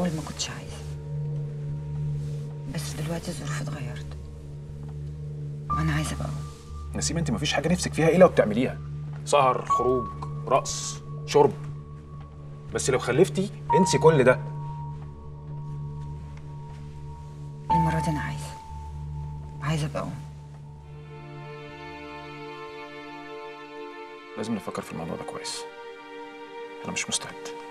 الاول ما كنتش عايزه بس دلوقتي الظروف اتغيرت وانا عايزه ابقى أم. نسيم انت مفيش حاجه نفسك فيها الا وبتعمليها سهر خروج رقص شرب بس لو خلفتي انسي كل ده المره دي انا عايزه عايزه ابقى ام لازم نفكر في الموضوع ده كويس انا مش مستعد